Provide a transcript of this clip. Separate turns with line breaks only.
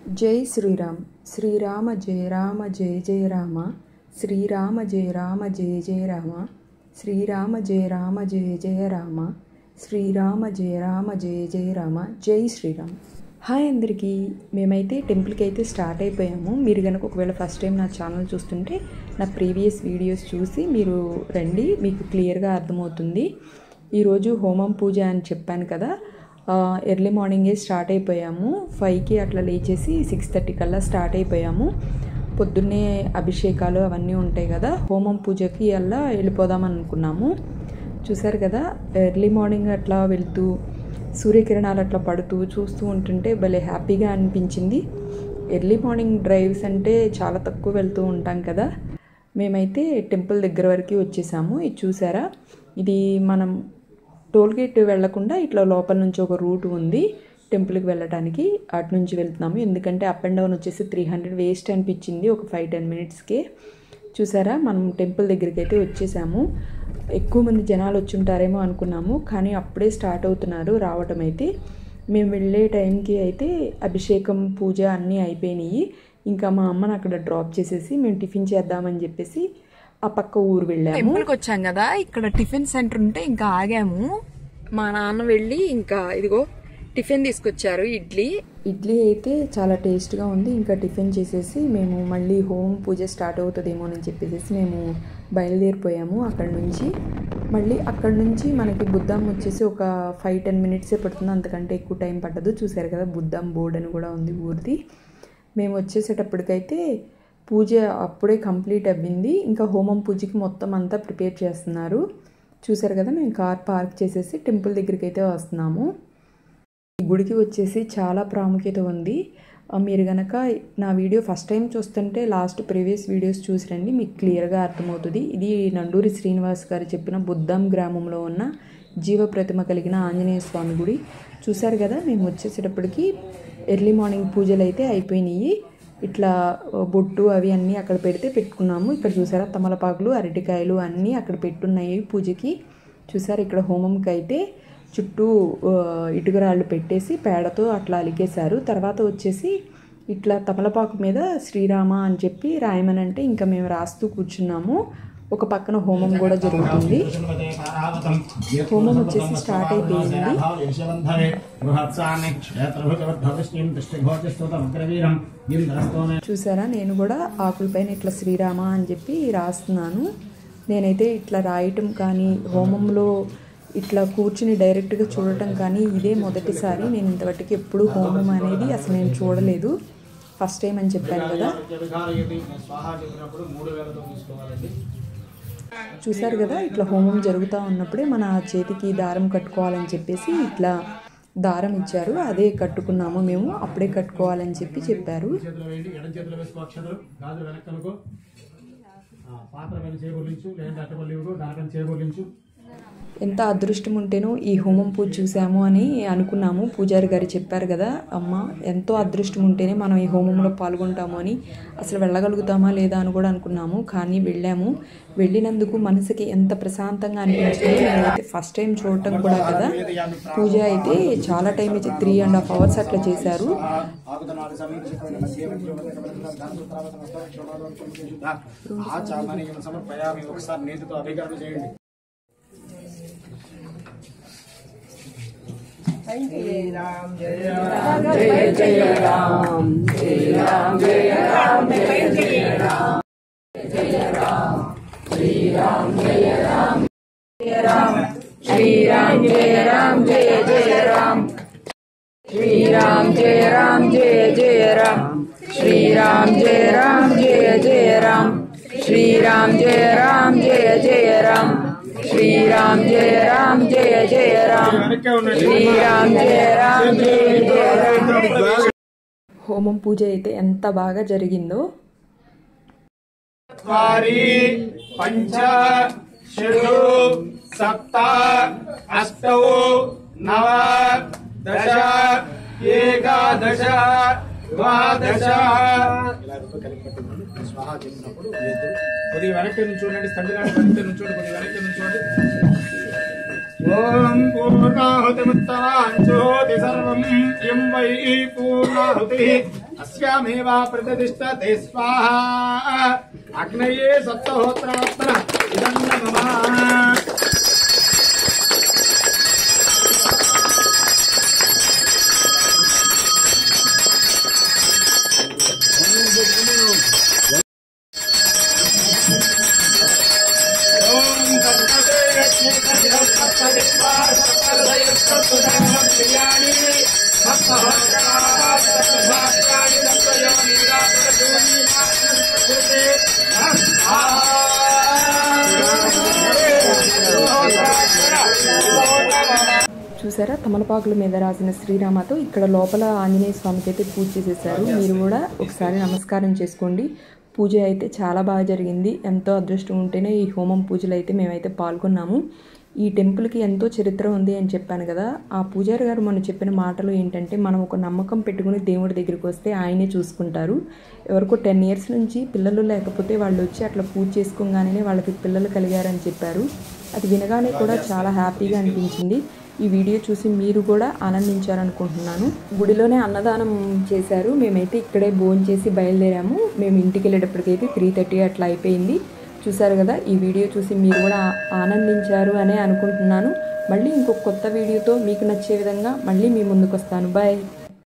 జై శ్రీరామ్ శ్రీరామ జయ రామ జయ జయ రామ శ్రీరామ జయ రామ జయ జయ రామ శ్రీరామ జయ రామ జయ జయ రామ శ్రీరామ జయ రామ జయ జయ రామ జై శ్రీరామ్ హాయ్ అందరికీ మేమైతే టెంపుల్కి అయితే స్టార్ట్ అయిపోయాము మీరు కనుక ఒకవేళ ఫస్ట్ టైం నా ఛానల్ చూస్తుంటే నా ప్రీవియస్ వీడియోస్ చూసి మీరు రండి మీకు క్లియర్గా అర్థమవుతుంది ఈరోజు హోమం పూజ అని చెప్పాను కదా ఎర్లీ మార్నింగే స్టార్ట్ అయిపోయాము ఫైవ్కి అట్లా లేచేసి సిక్స్ థర్టీ కల్లా స్టార్ట్ అయిపోయాము పొద్దున్నే అభిషేకాలు అవన్నీ ఉంటాయి కదా హోమం పూజకి అలా వెళ్ళిపోదాం అనుకున్నాము చూసారు కదా ఎర్లీ మార్నింగ్ అట్లా వెళ్తూ సూర్యకిరణాలు అట్లా పడుతూ చూస్తూ ఉంటుంటే భలే హ్యాపీగా అనిపించింది ఎర్లీ మార్నింగ్ డ్రైవ్స్ అంటే చాలా తక్కువ వెళ్తూ ఉంటాం కదా మేమైతే టెంపుల్ దగ్గర వరకు వచ్చేసాము ఇది చూసారా ఇది మనం టోల్ గేట్ వెళ్లకుండా ఇట్లా లోపల నుంచి ఒక రూట్ ఉంది టెంపుల్కి వెళ్ళడానికి అటు నుంచి వెళ్తున్నాము ఎందుకంటే అప్ అండ్ డౌన్ వచ్చేసి త్రీ హండ్రెడ్ వేస్ట్ అనిపించింది ఒక ఫైవ్ టెన్ మినిట్స్కే చూసారా మనం టెంపుల్ దగ్గరికి అయితే వచ్చేసాము ఎక్కువ మంది జనాలు వచ్చి ఉంటారేమో అనుకున్నాము కానీ అప్పుడే స్టార్ట్ అవుతున్నారు రావటం అయితే మేము వెళ్ళే టైంకి అయితే అభిషేకం పూజ అన్నీ అయిపోయినాయి ఇంకా మా అమ్మని అక్కడ డ్రాప్ చేసేసి మేము టిఫిన్ చేద్దామని చెప్పేసి ఆ పక్క ఊరు వెళ్ళాము
టెంపుల్కి వచ్చాం కదా ఇక్కడ టిఫిన్ సెంటర్ ఉంటే ఇంకా ఆగాము మా నాన్న వెళ్ళి ఇంకా ఇదిగో టిఫిన్ తీసుకొచ్చారు ఇడ్లీ
ఇడ్లీ అయితే చాలా టేస్ట్గా ఉంది ఇంకా టిఫిన్ చేసేసి మేము మళ్ళీ హోమ్ పూజ స్టార్ట్ అవుతుందేమో అని చెప్పేసి మేము బయలుదేరిపోయాము అక్కడ నుంచి మళ్ళీ అక్కడ నుంచి మనకి బుద్ధం వచ్చేసి ఒక ఫైవ్ టెన్ మినిట్సే పడుతుంది అంతకంటే ఎక్కువ టైం పట్టదు చూసారు కదా బుద్ధం బోర్డ్ అని కూడా ఉంది ఊరిది మేము వచ్చేసేటప్పటికైతే పూజ అప్పుడే కంప్లీట్ అవ్వింది ఇంకా హోమం పూజకి మొత్తం అంతా ప్రిపేర్ చేస్తున్నారు చూసారు కదా మేము కార్ పార్క్ చేసేసి టెంపుల్ దగ్గరికి అయితే వస్తున్నాము ఈ గుడికి వచ్చేసి చాలా ప్రాముఖ్యత ఉంది మీరు గనక నా వీడియో ఫస్ట్ టైం చూస్తుంటే లాస్ట్ ప్రీవియస్ వీడియోస్ చూసి రండి మీకు క్లియర్గా అర్థమవుతుంది ఇది నండూరి శ్రీనివాస్ గారు చెప్పిన బుద్ధం గ్రామంలో ఉన్న జీవ ప్రతిమ కలిగిన ఆంజనేయ స్వామి గుడి చూసారు కదా మేము వచ్చేసేటప్పటికి ఎర్లీ మార్నింగ్ పూజలు అయితే అయిపోయినాయి ఇట్లా బొట్టు అవి అన్నీ అక్కడ పెడితే పెట్టుకున్నాము ఇక్కడ చూసారా తమలపాకులు అరటికాయలు అన్నీ అక్కడ పెట్టున్నాయి పూజకి చూసారు ఇక్కడ హోమంకి అయితే చుట్టూ ఇటుకరాళ్ళు పెట్టేసి పేడతో అట్లా అలికేశారు తర్వాత వచ్చేసి ఇట్లా తమలపాకు మీద శ్రీరామ అని చెప్పి రాయమనంటే ఇంకా మేము రాస్తూ కూర్చున్నాము ఒక పక్కన హోమం కూడా జరుగుతుంది హోమం వచ్చేసి స్టార్ట్ అయిపోయింది చూసారా నేను కూడా ఆకులపైన ఇట్లా శ్రీరామ అని చెప్పి రాస్తున్నాను నేనైతే ఇట్లా రాయటం కానీ హోమంలో ఇట్లా కూర్చుని డైరెక్ట్గా చూడటం కానీ ఇదే మొదటిసారి నేను ఇంతవరకు ఎప్పుడు హోమం అనేది అసలు నేను చూడలేదు ఫస్ట్ టైం అని చెప్పాను కదా చూసారు కదా ఇట్లా హోమం జరుగుతూ ఉన్నప్పుడే మన చేతికి దారం కట్టుకోవాలని చెప్పేసి ఇట్లా దారం ఇచ్చారు అదే కట్టుకున్నాము మేము అప్పుడే కట్టుకోవాలని చెప్పి చెప్పారు
పాత్ర పైన చేయబోలించు లేదంటే అట్టబల్లి దానిపైన చేయబోలించు
ఎంత అదృష్టం ఉంటేనో ఈ హోమం పూజ చూసాము అని అనుకున్నాము పూజారి గారు చెప్పారు కదా అమ్మ ఎంతో అదృష్టం ఉంటేనే మనం ఈ హోమంలో పాల్గొంటాము అని అసలు వెళ్ళగలుగుతామా లేదా అని కూడా అనుకున్నాము కానీ వెళ్ళాము వెళ్ళినందుకు మనసుకి ఎంత ప్రశాంతంగా అనిపించింది నేనైతే ఫస్ట్ టైం చూడటం కూడా కదా పూజ అయితే చాలా టైం అయితే త్రీ అండ్ హాఫ్ అవర్స్ అట్లా చేశారు
సమర్పయామి ఒకసారి నేతితో అభికరణ చేయండి
శ్రీరామ్ జయ రామ్ జయ జయ రామ్ శ్రీరామ్ జయ రామ్ జయ జయ రామ్ శ్రీరామ్ జయ రామ్ జయ జయ రామ్ శ్రీరామ్ జయ రామ్ జయ జయ రామ్ శ్రీరామ్ జయ రామ్ జయ జయ రామ్ శ్రీరామ్ జయ రామ్ జయ జయ రామ్
హోమం పూజ అయితే ఎంత బాగా జరిగిందో
చత్వారి పంచ షడు సప్త అష్టౌ నవ దశ ఏకాదశ ద్వాదశ ఇలా రెండు కలిపి పట్టుకోండి స్వాహా చెప్పినప్పుడు వేద్దు. కొద్దిగా వెనక్కి నుంచి చూడండి తండ్రి గారి వెనక్కి నుంచి చూడండి కొద్దిగా వెనక్కి నుంచి చూడండి ఓం పూర్ణాహుతిముత్తరాంచోతి సర్వం ఇం వై పూర్ణాహుతి अस्यामेव प्रतिष्ठते स्वाहा अग्नये सप्तहोत्रात्मन इदं नमः ఓం తత్పదే లక్ష్మీ సప్తదే సప్తదయస్తత్తుదాని సప్తహోత్రాత్మని
చూసారా తమలపాకుల మీద రాసిన శ్రీరామతో ఇక్కడ లోపల ఆంజనేయ స్వామికి అయితే పూజ చేసేసారు మీరు కూడా ఒకసారి నమస్కారం చేసుకోండి పూజ అయితే చాలా బాగా జరిగింది ఎంతో అదృష్టం ఉంటేనే ఈ హోమం పూజలు అయితే మేమైతే పాల్గొన్నాము ఈ టెంపుల్కి ఎంతో చరిత్ర ఉంది అని చెప్పాను కదా ఆ పూజారి గారు మనం చెప్పిన మాటలు ఏంటంటే మనం ఒక నమ్మకం పెట్టుకుని దేవుడి దగ్గరికి వస్తే ఆయనే చూసుకుంటారు ఎవరికో టెన్ ఇయర్స్ నుంచి పిల్లలు లేకపోతే వాళ్ళు వచ్చి అట్లా పూజ చేసుకోగానే వాళ్ళకి పిల్లలు కలిగారని చెప్పారు అది వినగానే కూడా చాలా హ్యాపీగా అనిపించింది ఈ వీడియో చూసి మీరు కూడా ఆనందించారనుకుంటున్నాను గుడిలోనే అన్నదానం చేశారు మేమైతే ఇక్కడే భోజనం చేసి బయలుదేరాము మేము ఇంటికి వెళ్ళేటప్పటికైతే త్రీ థర్టీ అట్లా అయిపోయింది చూసారు కదా ఈ వీడియో చూసి మీరు కూడా ఆనందించారు అనే అనుకుంటున్నాను మళ్ళీ ఇంకొక కొత్త వీడియోతో మీకు నచ్చే విధంగా మళ్ళీ మీ ముందుకు వస్తాను బాయ్